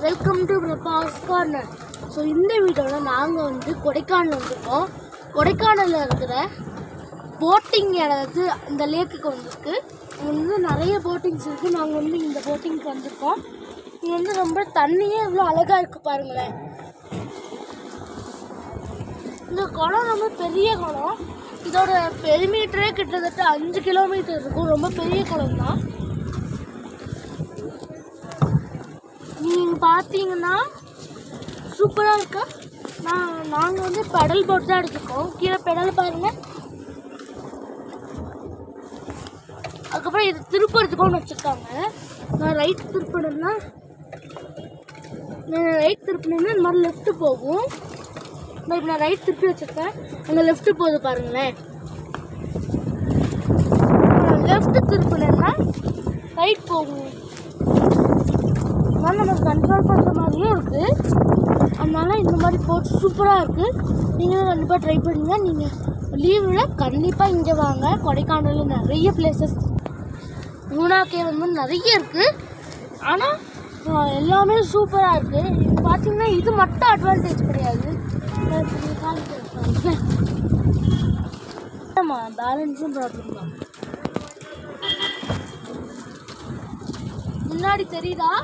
Welcome to Prabhas corner so இந்த வீடியோவில் நாங்கள் வந்து கொடைக்கானல் வந்திருக்கோம் கொடைக்கானலில் இருக்கிற போட்டிங் அதாவது இந்த லேக்குக்கு வந்திருக்கு இங்க வந்து நிறைய போட்டிங்ஸ் இருக்குது நாங்கள் வந்து இந்த போட்டிங்க்கு வந்திருக்கோம் இங்கே வந்து ரொம்ப தண்ணியே இவ்வளோ அழகாக இருக்குது பாருங்களேன் இந்த குளம் ரொம்ப பெரிய குளம் இதோட பெரிமீட்டரே கிட்டத்தட்ட அஞ்சு கிலோமீட்டர் இருக்கும் ரொம்ப பெரிய குளம் தான் நீங்கள் பார்த்தீங்கன்னா சூப்பராக இருக்கு நான் நாங்கள் வந்து பெடல் போட் தான் எடுத்துருக்கோம் கீழே பெடல் பாருங்கள் அதுக்கப்புறம் இது திருப்பறதுக்கும் வச்சுருக்காங்க நான் ரைட் திருப்பினேன்னா நான் ரைட் திருப்பினேன்னா இந்த மாதிரி லெஃப்ட் போகும் நான் இப்போ நான் ரைட் திருப்பி வச்சுருக்கேன் அங்கே லெஃப்ட் போகுது பாருங்களேன் லெஃப்ட் திருப்பினேன்னா ரைட் போகும் அதனால நம்ம கண்ட்ரோல் பண்ணுற மாதிரியும் இருக்குது அதனால இந்த மாதிரி போட் சூப்பராக இருக்குது நீங்களும் கண்டிப்பாக ட்ரை பண்ணுங்க நீங்கள் லீவில் கண்டிப்பாக இங்கே வாங்க கொடைக்கானலில் நிறைய பிளேசஸ் லூனா கேவ் வந்து நிறைய இருக்குது ஆனால் எல்லாமே சூப்பராக இருக்குது இது பார்த்தீங்கன்னா இது மட்டும் அட்வான்டேஜ் கிடையாது நான் இப்ப இங்க காமிக்கிறேன் பாருங்க. ஆமா பேலன்ஸும் ப்ராப்ளம் தான் முன்னாடி தெரியுதா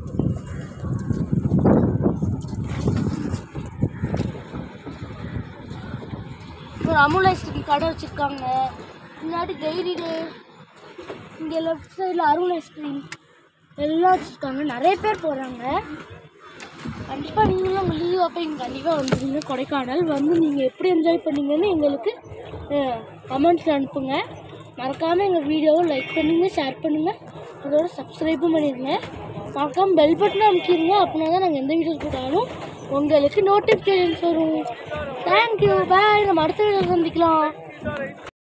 ஒரு அமுல் ஐஸ்கிரீம் கடை வச்சுருக்காங்க முன்னாடி டைரி டே இங்கே லெஃப்ட் சைடில் அருள் ஐஸ்கிரீம் எல்லாம் வச்சுருக்காங்க நிறைய பேர் போகிறாங்க கண்டிப்பாக நீங்களும் உங்கள் லீவ் அப்போ இங்கே கண்டிப்பாக வந்துடுங்க கொடைக்கானல் வந்து நீங்கள் எப்படி என்ஜாய் பண்ணீங்கன்னு எங்களுக்கு கமெண்ட்ஸில் அனுப்புங்க மறக்காமல் எங்கள் வீடியோவை லைக் பண்ணுங்கள் ஷேர் பண்ணுங்கள் அதோட சப்ஸ்கிரைபும் பண்ணிடுங்க மறக்காமல் பெல் பட்டனை அமைக்கிடுங்க அப்படின்னா தான் நாங்கள் எந்த வீடியோஸ் போட்டாலும் உங்களுக்கு நோட்டிஃபிகேஷன்ஸ் வரும் தேங்க்யூ பாய் நம்ம அடுத்த வீடியோ சந்திக்கலாம்